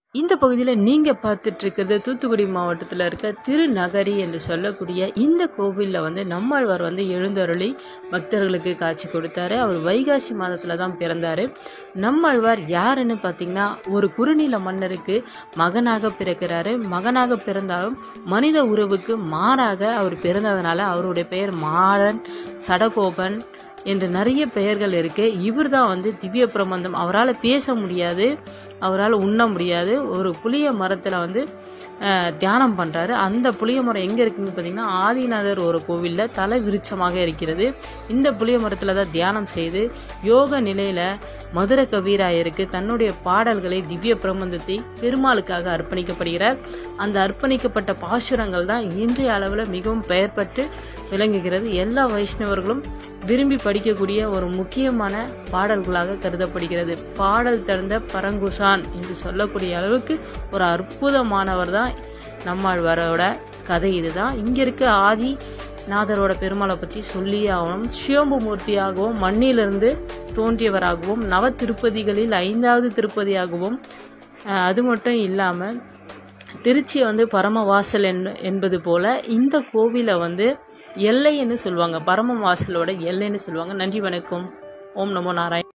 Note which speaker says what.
Speaker 1: இந்த பகுதியில் நீங்கள் பார்த்துட்டு இருக்கிறது தூத்துக்குடி மாவட்டத்தில் இருக்க திருநகரி என்று சொல்லக்கூடிய இந்த கோவிலில் வந்து நம்மாழ்வார் வந்து எழுந்தருளி பக்தர்களுக்கு காட்சி கொடுத்தாரு அவர் வைகாசி மாதத்தில் தான் பிறந்தார் நம்மாழ்வார் யாருன்னு பார்த்தீங்கன்னா ஒரு குறுநில மன்னருக்கு மகனாக பிறக்கிறாரு மகனாக பிறந்தாலும் மனித உறவுக்கு மாறாக அவர் பிறந்ததுனால அவருடைய பெயர் மாறன் சடகோபன் என்று நிறைய பெயர்கள் இருக்கு இவர் தான் வந்து திவ்ய பிரபந்தம் அவரால் பேச முடியாது அவரால் உண்ண முடியாது ஒரு புளிய மரத்தில் வந்து அஹ், தியானம் பண்ணுறாரு அந்த புளிய மரம் எங்கே இருக்குன்னு பார்த்தீங்கன்னா ஆதிநாதர் ஒரு கோவிலில் தலை விருட்சமாக இருக்கிறது இந்த புளிய மரத்தில் தான் தியானம் செய்து யோக நிலையில் மதுர கவிராயருக்கு தன்னுடைய பாடல்களை திவ்ய பிரபந்தத்தை பெருமாளுக்காக அர்ப்பணிக்கப்படுகிறார் அந்த அர்ப்பணிக்கப்பட்ட பாசுரங்கள் தான் இன்றைய அளவில் மிகவும் பெயர் பெற்று விளங்குகிறது எல்லா வைஷ்ணவர்களும் விரும்பி படிக்கக்கூடிய ஒரு முக்கியமான பாடல்களாக கருதப்படுகிறது பாடல் திறந்த பரங்குசான் என்று சொல்லக்கூடிய அளவுக்கு ஒரு அற்புதமானவர் தான் நம்மாழ்வாரோட கதை இதுதான் இங்க இருக்க ஆதி நாதரோட பெருமாளை பற்றி சொல்லியே ஆகணும் சிவம்பு மூர்த்தியாகவும் மண்ணிலிருந்து தோன்றியவராகவும் நவ திருப்பதிகளில் ஐந்தாவது திருப்பதியாகவும் அஹ், அது மட்டும் இல்லாமல் திருச்சியை வந்து பரமவாசல் என்- என்பது போல இந்த கோவிலை வந்து எல்லைன்னு சொல்லுவாங்க பரமவாசலோட எல்லைன்னு சொல்லுவாங்க நன்றி வணக்கம் ஓம் நமோ நாராயண்